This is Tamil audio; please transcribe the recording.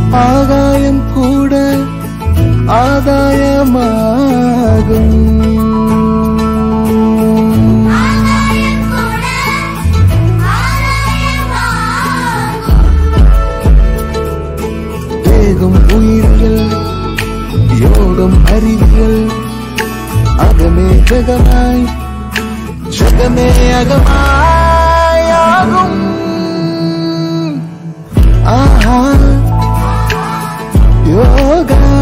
ஆகாயம் கூட ஆதாயமாகும் ஆகாயம் கூட ஆலயமாகும் வேகம் உயிரியல் யோகம் அறிவியல் அகமே ஜெகமாய் ஜெகமே அகமாயாகும் ஆஹா யோகா